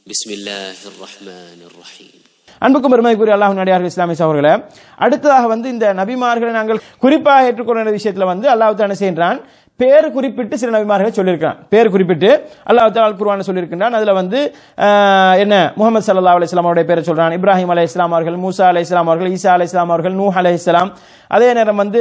بسم الله الرحمن الرحيم அன்புக்கும் பெருமைக்குரிய அல்லாஹ் நடிகார்கள் இஸ்லாமிய சகோதரர்களே அடுத்ததாக வந்து இந்த நபிமார்களை நாங்கள் குறிப்பாக ஏற்றுக்கொள்ள விஷயத்துல வந்து அல்லாஹ் என்ன செய்கின்றான் பேர் குறிப்பிட்டு சில நபிமார்களை சொல்லியிருக்கான் பேர் குறிப்பிட்டு அல்லாஹ் தால் குர்ஆன் சொல்லியிருக்கின்றான் அதுல வந்து ஆஹ், என்ன முகமது சல்லா அலிஸ்லாம் அவருடைய பேரை சொல்றான் இப்ராஹிம் அலை இஸ்லாம் அவர்கள் மூசா அலை இஸ்லாம் அவர்கள் ஈசா அலை இஸ்லாம் அவர்கள் நூஹ் அலை இஸ்லாம் அதே நேரம் வந்து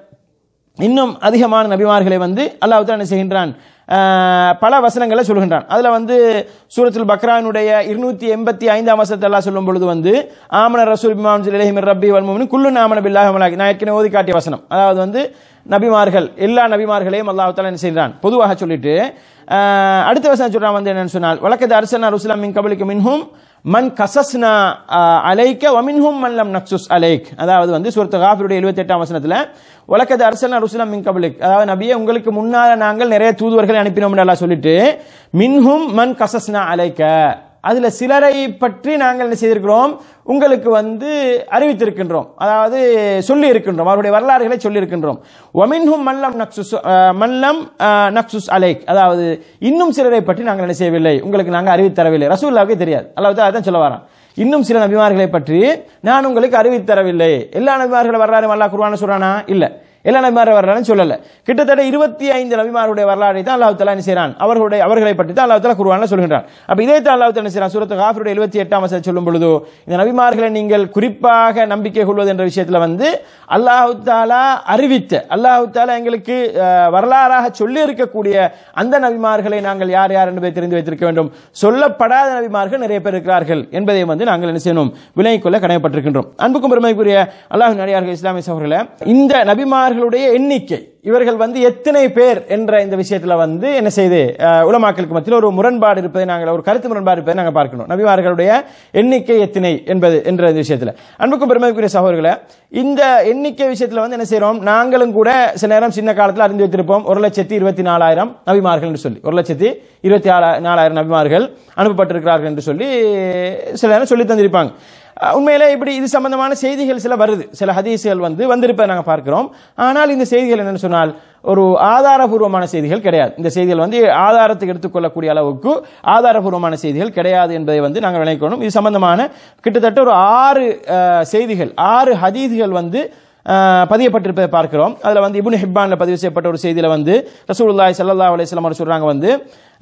இன்னும் அதிகமான நபிமார்களை வந்து அல்லாஹ் என்ன செய்கின்றான் ஆஹ், பல வசனங்களை சொல்கின்றான் அதுல வந்து சூரத்துல் பக்ரானுடைய இருநூத்தி எண்பத்தி ஐந்தாம் வசனத்தை அல்லாஹ் சொல்லும் பொழுது வந்து ஆமன ரசூல் பிமான் இலஹிமிர் ரப்பி வல்முமின் குல்லு நாமன பில்லாஹ் மலாக் நான் ஏற்கனவே ஓதி காட்டிய வசனம் அதாவது வந்து நபிமார்கள் எல்லா நபிமார்களையும் அல்லாஹ் தாலா என்ன செய்கிறான் பொதுவாக சொல்லிட்டு ஆஹ், அடுத்த வசனம் சொல்றான் வந்து என்னன்னு சொன்னால் வழக்கது அரசனா ருசுலாம் மின் கபலிக்கு மின்ஹும் மன் கசஸ்னா அலைக்க வமின்ஹும் மல்லம் நக்சுஸ் அலைக் அதாவது வந்து சூரத்து காஃபிருடைய எழுபத்தி எட்டாம் வசனத்துல உலகது அரசல் ருசுலம் மின் கபலிக் அதாவது நபியே உங்களுக்கு முன்னால நாங்கள் நிறைய தூதுவர்களை அனுப்பினோம் எல்லாம் சொல்லிட்டு மின்ஹும் மன் கசஸ்னா அலைக்க அதுல சிலரை பற்றி நாங்கள் என்ன செய்திருக்கிறோம் உங்களுக்கு வந்து அறிவித்திருக்கின்றோம் அதாவது சொல்லி இருக்கின்றோம் அவருடைய வரலாறுகளை சொல்லி இருக்கின்றோம் ஒமின்ஹும் மல்லம் நக்சுஸ் அஹ், மல்லம் அஹ், நக்சுஸ் அலைக் அதாவது இன்னும் சிலரை பற்றி நாங்கள் என்ன செய்யவில்லை உங்களுக்கு நாங்கள் அறிவித்து தரவில்லை ரசூல்லாவுக்கே தெரியாது அல்லாஹ் அதான் சொல்ல வரான் இன்னும் சில நபிமார்களை பற்றி நான் உங்களுக்கு அறிவித்து தரவில்லை எல்லா நபிமார்களை வரலாறு அல்லாஹ் குர்ஆன்ல சொல்றானா இல்ல எல்லா நபிமார வரலாறு சொல்லல கிட்டத்தட்ட இருபத்தி ஐந்து நபிமாருடைய வரலாறை தான் அல்லாஹ் தலா என்ன செய்றான் அவர்களுடைய அவர்களை பற்றி தான் அல்லாஹ் தலா குர்ஆன்ல சொல்கின்றான் அப்ப இதே தான் அல்லாஹ் தலா என்ன செய்றான் சூரத்து காஃபிருடைய எழுபத்தி எட்டாம் வசனம் சொல்லும் பொழுது இந்த நபிமார்களை நீங்கள் குறிப்பாக நம்பிக்கை கொள்வது என்ற விஷயத்துல வந்து அல்லாஹு தாலா அறிவித்த அல்லாஹு தாலா எங்களுக்கு அஹ், வரலாறாக சொல்லி இருக்கக்கூடிய அந்த நபிமார்களை நாங்கள் யார் யார் என்பதை தெரிந்து வைத்திருக்க வேண்டும் சொல்லப்படாத நபிமார்கள் நிறைய பேர் இருக்கிறார்கள் என்பதை வந்து நாங்கள் என்ன செய்யணும் விலகிக் கொள்ள கடமைப்பட்டிருக்கின்றோம் அன்புக்கும் பெருமைக்குரிய அல்லாஹ் நடிகார்கள் இஸ்லாமிய சகோதரர்களே இந்த நபிமார்களுடைய எண்ணிக்கை இவர்கள் வந்து எத்தனை பேர் என்ற இந்த விஷயத்துல வந்து என்ன செய்து அஹ், உலமாக்களுக்கு மத்தியில் ஒரு முரண்பாடு இருப்பதை நாங்கள் ஒரு கருத்து முரண்பாடு இருப்பதை நாங்கள் பார்க்கணும் நபிமார்களுடைய எண்ணிக்கை எத்தனை என்பது என்ற இந்த விஷயத்துல அன்புக்கும் பெருமைக்குரிய சகோதரர்களே இந்த எண்ணிக்கை விஷயத்துல வந்து என்ன செய்றோம் நாங்களும் கூட சில நேரம் சின்ன காலத்தில் அறிந்து வைத்திருப்போம் ஒரு லட்சத்தி இருபத்தி நாலாயிரம் நபிமார்கள் என்று சொல்லி ஒரு லட்சத்தி இருபத்தி ஆறு நாலாயிரம் நபிமார்கள் அனுப்பப்பட்டிருக்கிறார்கள் என்று சொல்லி சில நேரம் சொல்லி தந்திருப்பாங்க அஹ் உண்மையிலே இப்படி இது சம்பந்தமான செய்திகள் சில வருது சில ஹதீஸ்கள் வந்து வந்திருப்பதை நாங்கள் பார்க்கிறோம் ஆனால் இந்த செய்திகள் என்னன்னு சொன்னால் ஒரு ஆதாரபூர்வமான செய்திகள் கிடையாது இந்த செய்திகள் வந்து ஆதாரத்துக்கு எடுத்துக்கொள்ளக்கூடிய அளவுக்கு ஆதாரபூர்வமான செய்திகள் கிடையாது என்பதை வந்து நாங்கள் விளக்கணும் இது சம்பந்தமான கிட்டத்தட்ட ஒரு ஆறு அஹ், செய்திகள் ஆறு ஹதீஸ்கள் வந்து அஹ், பதியப்பட்டிருப்பதை பார்க்கிறோம் அதுல வந்து இப்னு ஹிப்பான்ல பதிவு செய்யப்பட்ட ஒரு செய்தியில வந்து ரசூலுல்லாஹி ஸல்லல்லாஹு அலைஹி வஸல்லம் அவர் சொல்றாங்க வந்து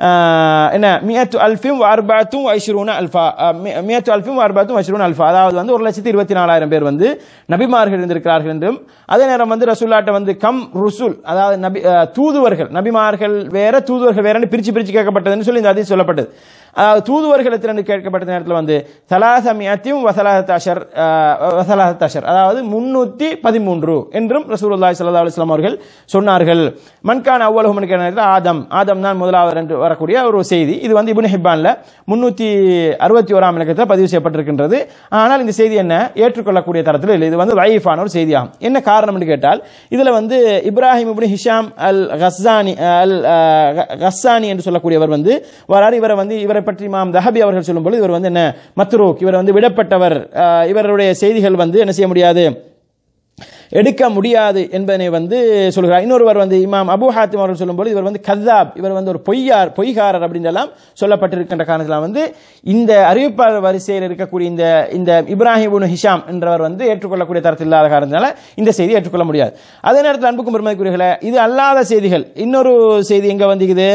அஹ், என்ன மியத்து அல்ஃபிம் அர்பாத்தும் ஐஷுரூன அல்ஃபா அஹ், மி- மியத்து அல்ஃபிம் அர்பாத்தும் ஐஷுரூன அல்ஃபா அதாவது வந்து ஒரு லட்சத்தி இருபத்தி நாலாயிரம் பேர் வந்து நபிமார்கள் இருந்திருக்கிறார்கள் என்றும் அதே நேரம் வந்து ரசூல்லாட்ட வந்து கம் ருசுல் அதாவது நபி அஹ், தூதுவர்கள் நபிமார்கள் வேற தூதுவர்கள் வேறன்னு பிரிச்சு பிரிச்சு கேட்கப்பட்டதுன்னு சொல்லி இந்த அதில் சொல்லப்பட்டது அதாவது தூதுவர்கள் எத்தனை கேட்கப்பட்ட நேரத்தில் வந்து தலாசமியத்தையும் வசலாத் அஷர் வசலாத் அஷர் அதாவது முன்னூத்தி பதிமூன்று என்றும் ரசூலுல்லாஹி ஸல்லல்லாஹு அலைஹி வஸல்லம் அவர்கள் சொன்னார்கள் மன்கான் அவ்வளவு மணிக்கு நேரத்தில் ஆதம் ஆதம் தான் முதலாவது என்று வரக்கூடிய ஒரு செய்தி இது வந்து இப்னு ஹிப்பான்ல முன்னூத்தி அறுபத்தி ஓராம் இலக்கத்தில் பதிவு செய்யப்பட்டிருக்கின்றது ஆனால் இந்த செய்தி என்ன ஏற்றுக்கொள்ளக்கூடிய தரத்தில் இல்லை இது வந்து லைஃபான ஒரு செய்தியாகும் என்ன காரணம் என்று கேட்டால் இதுல வந்து இப்ராஹிம் இப்னு ஹிஷாம் அல் கஸ்ஸானி அல் அஹ், க- கஸ்ஸானி என்று சொல்லக்கூடியவர் வந்து வராரு இவரை வந்து இவரை பற்றி மாம் தஹபி அவர்கள் சொல்லும்போது இவர் வந்து என்ன மத்ரூக் இவர் வந்து விடப்பட்டவர் அஹ், இவருடைய செய்திகள் வந்து என்ன செய்ய முடியாது எடுக்க முடியாது என்பதனை வந்து சொல்கிறார் இன்னொருவர் வந்து இமாம் அபு ஹாத்திம் அவர்கள் சொல்லும்போது இவர் வந்து கதாப் இவர் வந்து ஒரு பொய்யார் பொய்காரர் அப்படின்னு எல்லாம் சொல்லப்பட்டிருக்கின்ற காரணத்தில் வந்து இந்த அறிவிப்பாளர் வரிசையில் இருக்கக்கூடிய இந்த இந்த இப்ராஹிம் இப்னு ஹிஷாம் என்றவர் வந்து ஏற்றுக்கொள்ளக்கூடிய தரத்தில் இல்லாத காரணத்தினால இந்த செய்தி ஏற்றுக்கொள்ள முடியாது அதே நேரத்தில் அன்புக்கும் பெருமதிக்குரியர்களே இது அல்லாத செய்திகள் இன்னொரு செய்தி எங்க வந்துக்குது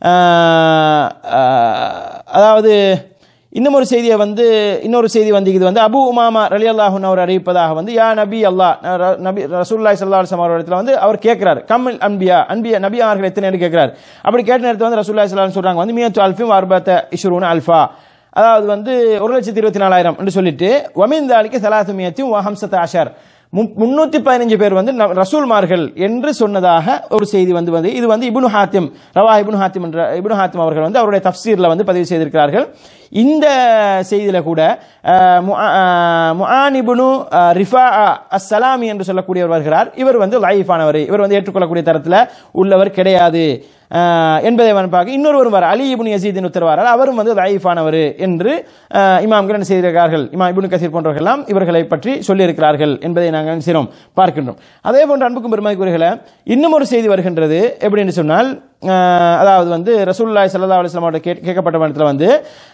ஆஹ், ஆஹ், அதாவது இன்னும் ஒரு செய்தியை வந்து இன்னொரு செய்தி வந்து இது வந்து அபு உமாமா ரலி அல்லாஹூன் அவர் அறிவிப்பதாக வந்து யா நபி அல்லாஹ் ர- நபி ரசூல்லாய் சல்லா அலுவலம் அவர் இடத்துல வந்து அவர் கேட்கிறார் கம்மில் அன்பியா அன்பியா நபி அவர்கள் எத்தனை கேட்கிறார் அப்படி கேட்ட நேரத்தில் வந்து ரசூல்லாய் சல்லா சொல்றாங்க வந்து மியத்து அல்ஃபிம் அர்பத்த இஷ்ரூன் அல்ஃபா அதாவது வந்து ஒரு லட்சத்தி இருபத்தி நாலாயிரம் என்று சொல்லிட்டு வமிந்தாலிக்கு சலாத்து மியத்தையும் ஹம்சத் ஆஷர் முன்னூத்தி பதினஞ்சு பேர் வந்து ந- ரசூல்மார்கள் என்று சொன்னதாக ஒரு செய்தி வந்து வந்து இது வந்து இப்னு ஹாத்திம் ரவா இப்னு ஹாத்திம் என்ற இப்னு ஹாத்திம் அவர்கள் வந்து அவருடைய தஃப்சீர்ல வந்து பதிவு செய்திருக்கிறார்கள் இந்த செய்தியில கூட அஹ், முஆ- அஹ், முஆன் இப்னு அஹ், ரிஃபா அஸ்ஸலாமி என்று சொல்லக்கூடியவர் வருகிறார் இவர் வந்து லைஃபானவர் இவர் வந்து ஏற்றுக்கொள்ளக்கூடிய தரத்தில் உள்ளவர் கிடையாது அஹ், என்பதை வந்து பார்க்க இன்னொரு வர அலி இப்னு யசீதின் உத்தரவாரால் அவரும் வந்து லைஃபானவர் என்று அஹ், இமாம்கள் என்ன செய்திருக்கிறார்கள் இமாம் இப்னு கசீர் போன்றவர்கள் எல்லாம் இவர்களை பற்றி சொல்லியிருக்கிறார்கள் என்பதை நாங்கள் என்ன செய்கிறோம் பார்க்கின்றோம் அதே போன்ற அன்புக்கும் பெருமதிக்குரியர்களே இன்னும் ஒரு செய்தி வருகின்றது எப்படின்னு சொன்னால் அஹ், அதாவது வந்து ரசூல்லாய் சல்லா அலுவலாம் அவர்கிட்ட கேட்- கேட்கப்பட்ட இடத்துல வந்து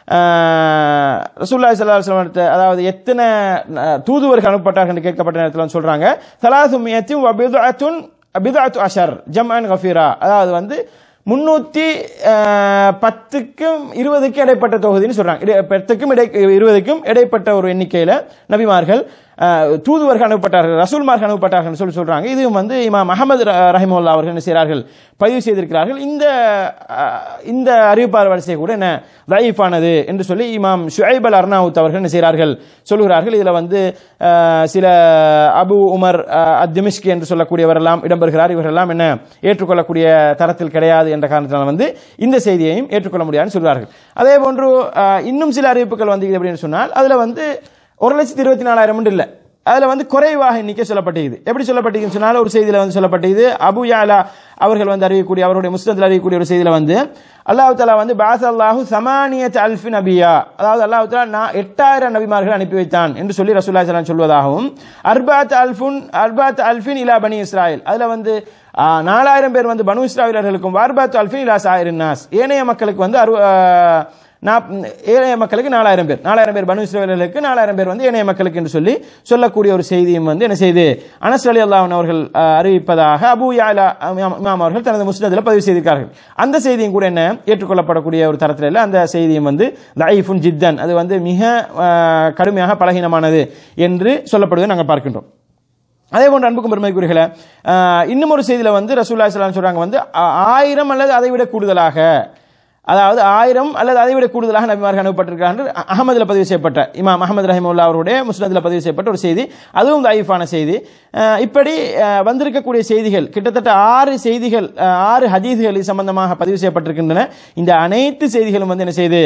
அஹ், ரசூலுல்லாஹி ஸல்லல்லாஹு அலைஹி வஸல்லம் இடத்துல, அதாவது எத்தனை அஹ், தூதுவர்கள் அனுப்பப்பட்டார்கள் என்று கேட்கப்பட்ட நேரத்தில் வந்து சொல்றாங்க தலாசு மியத்தும் வபிதுஅத்துன் பிதுஅத்து அஷர் ஜம்அன் கஃபீரா அதாவது வந்து முன்னூத்தி அஹ், பத்துக்கும் இருபதுக்கும் இடைப்பட்ட தொகுதின்னு சொல்றாங்க இடை- பத்துக்கும் இடை இருபதுக்கும் இடைப்பட்ட ஒரு எண்ணிக்கையில நபிமார்கள் அஹ், தூதுவர்கள் அனுப்பப்பட்டார்கள் ரசூல்மார்கள் அனுப்பப்பட்டார்கள் சொல்லி சொல்றாங்க இதுவும் வந்து இமாம் அகமது ரஹிமுல்லா அவர்கள் என்ன செய்கிறார்கள் பதிவு செய்திருக்கிறார்கள் இந்த அஹ், இந்த அறிவிப்பாளர் வரிசை கூட என்ன லைஃபானது என்று சொல்லி இமாம் ஷுஐப் அல் அர்னாவுத் அவர்கள் என்ன செய்கிறார்கள் சொல்கிறார்கள் இதுல வந்து அஹ், சில அபு உமர் அஹ், அத்மிஷ்கி என்று சொல்லக்கூடியவரெல்லாம் இடம்பெறுகிறார் இவரெல்லாம் என்ன ஏற்றுக்கொள்ளக்கூடிய தரத்தில் கிடையாது என்ற காரணத்தினால் வந்து இந்த செய்தியையும் ஏற்றுக்கொள்ள முடியாதுன்னு சொல்வார்கள் அதே போன்று அஹ், இன்னும் சில அறிவிப்புகள் வந்து அப்படின்னு சொன்னால் அதுல வந்து ஒரு லட்சத்தி இருபத்தி நாலாயிரம் இல்லை அதுல வந்து குறைவாக எண்ணிக்கை சொல்லப்பட்டிருக்குது எப்படி சொல்லப்பட்டிருக்குன்னு சொன்னால் ஒரு செய்தியில வந்து சொல்லப்பட்டிருக்குது அபு யாலா அவர்கள் வந்து அறிவிக்கக்கூடிய அவருடைய முஸ்லத்தில் அறிவிக்கக்கூடிய ஒரு செய்தியில வந்து அல்லாஹ் தாலா வந்து பாஸ் அல்லாஹு சமானியத் அல்ஃபி நபியா அதாவது அல்லாஹ் தாலா நான் எட்டாயிரம் நபிமார்கள் அனுப்பி வைத்தான் என்று சொல்லி ரசூல்லா ஸல்லல்லாஹு அலைஹி சொல்வதாகவும் அர்பாத் அல்ஃபுன் அர்பாத் அல்ஃபின் இலா பனி இஸ்ராயில் அதுல வந்து ஆ, நாலாயிரம் பேர் வந்து பனு இஸ்ராயலர்களுக்கும் வார்பாத் அல்ஃபின் இலா சாயிரின் நாஸ் ஏனைய மக்களுக்கு வந்து அரு ஆ, நாப்- ஏனைய மக்களுக்கு நாலாயிரம் பேர் நாலாயிரம் பேர் பனு இஸ்ரவேலர்களுக்கு நாலாயிரம் பேர் வந்து ஏனைய மக்களுக்கு என்று சொல்லி சொல்லக்கூடிய ஒரு செய்தியும் வந்து என்ன செய்து அனஸ் அலி அல்லாஹன் அவர்கள் அஹ், அறிவிப்பதாக அபு யாலா இமாம் இமாம் அவர்கள் தனது முஸ்லத்தில் பதிவு செய்திருக்கார்கள் அந்த செய்தியும் கூட என்ன ஏற்றுக்கொள்ளப்படக்கூடிய ஒரு தரத்தில் இல்லை அந்த செய்தியும் வந்து லைஃபுன் ஜித்தன் அது வந்து மிக அஹ், கடுமையாக பலகீனமானது என்று சொல்லப்படுவதை நாங்கள் பார்க்கின்றோம் அதே போன்று அன்புக்கும் பெருமைக்குரியர்களே அஹ், இன்னும் ஒரு செய்தியில வந்து ரசூல்லா ஸல்லல்லாஹு சொல்றாங்க வந்து ஆ- ஆயிரம் அல்லது அதை விட கூடுதலாக அதாவது ஆயிரம் அல்லது அதை விட கூடுதலாக நபிமார்கள் அனுப்பப்பட்டிருக்கிறார்கள் அ- அகமதுல பதிவு செய்யப்பட்ட இமாம் அகமது ரஹிமுல்லா அவருடைய முஸ்லத்தில் பதிவு செய்யப்பட்ட ஒரு செய்தி அதுவும் தைஃபான செய்தி அஹ், இப்படி அஹ், வந்திருக்கக்கூடிய செய்திகள் கிட்டத்தட்ட ஆறு செய்திகள் அஹ், ஆறு ஹதீஸ்கள் இது சம்பந்தமாக பதிவு செய்யப்பட்டிருக்கின்றன இந்த அனைத்து செய்திகளும் வந்து என்ன செய்து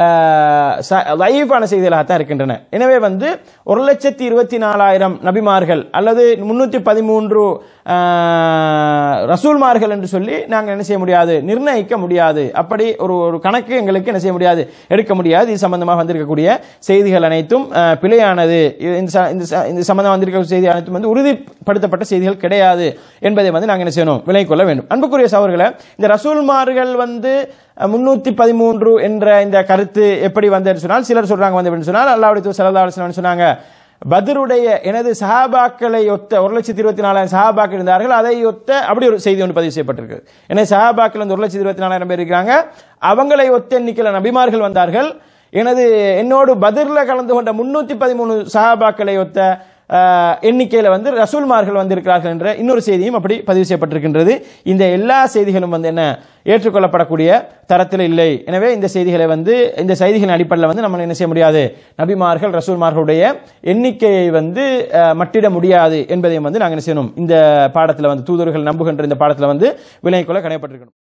லைஃபான செய்திகளாகத்தான் இருக்கின்றன எனவே வந்து ஒரு லட்சத்தி இருபத்தி நாலாயிரம் நபிமார்கள் அல்லது முன்னூத்தி பதிமூன்று ரசூல்மார்கள் என்று சொல்லி நாங்கள் என்ன செய்ய முடியாது நிர்ணயிக்க முடியாது அப்படி ஒரு ஒரு கணக்கு எங்களுக்கு என்ன செய்ய முடியாது எடுக்க முடியாது இது சம்பந்தமாக வந்திருக்கக்கூடிய செய்திகள் அனைத்தும் அஹ், பிழையானது இது இந்த ச- இந்த ச- இந்த சம்பந்தமாக வந்திருக்க செய்தி அனைத்தும் வந்து உறுதிப்படுத்தப்பட்ட செய்திகள் கிடையாது என்பதை வந்து நாங்கள் என்ன செய்யணும் விலகிக் கொள்ள வேண்டும் அன்புக்குரிய சகோதரர்களே இந்த ரசூல்மார்கள் வந்து முன்னூத்தி பதிமூன்று என்ற இந்த கருத்து எப்படி வந்ததுன்னு சொன்னால் சிலர் சொல்றாங்க வந்து அப்படின்னு சொன்னால் அல்லாவுடைய தூதர் ஸல்லல்லாஹு அலைஹி வஸல்லம் சொன்னாங்க பதருடைய எனது சஹாபாக்களை ஒத்த ஒரு லட்சத்தி இருபத்தி நாலாயிரம் சஹாபாக்கள் இருந்தார்கள் அதை ஒத்த அப்படி ஒரு செய்தி ஒன்று பதிவு செய்யப்பட்டிருக்கு எனவே சஹாபாக்கள் வந்து ஒரு லட்சத்தி இருபத்தி நாலாயிரம் பேர் இருக்கிறாங்க அவங்களை ஒத்த எண்ணிக்கையில் நபிமார்கள் வந்தார்கள் எனது என்னோடு பதிர்ல கலந்து கொண்ட முன்னூத்தி பதிமூணு சஹாபாக்களை ஒத்த அஹ், எண்ணிக்கையில வந்து ரசூல்மார்கள் வந்திருக்கிறார்கள் என்ற இன்னொரு செய்தியும் அப்படி பதிவு செய்யப்பட்டிருக்கின்றது இந்த எல்லா செய்திகளும் வந்து என்ன ஏற்றுக்கொள்ளப்படக்கூடிய தரத்தில் இல்லை எனவே இந்த செய்திகளை வந்து இந்த செய்திகளின் அடிப்படையில் வந்து நம்ம என்ன செய்ய முடியாது நபிமார்கள் ரசூல்மார்களுடைய எண்ணிக்கையை வந்து அஹ், மட்டிட முடியாது என்பதையும் வந்து நாங்கள் என்ன செய்யணும் இந்த பாடத்தில் வந்து தூதர்கள் நம்புகின்ற இந்த பாடத்தில் வந்து விலை கொள்ள கணையப்பட்டிருக்கணும்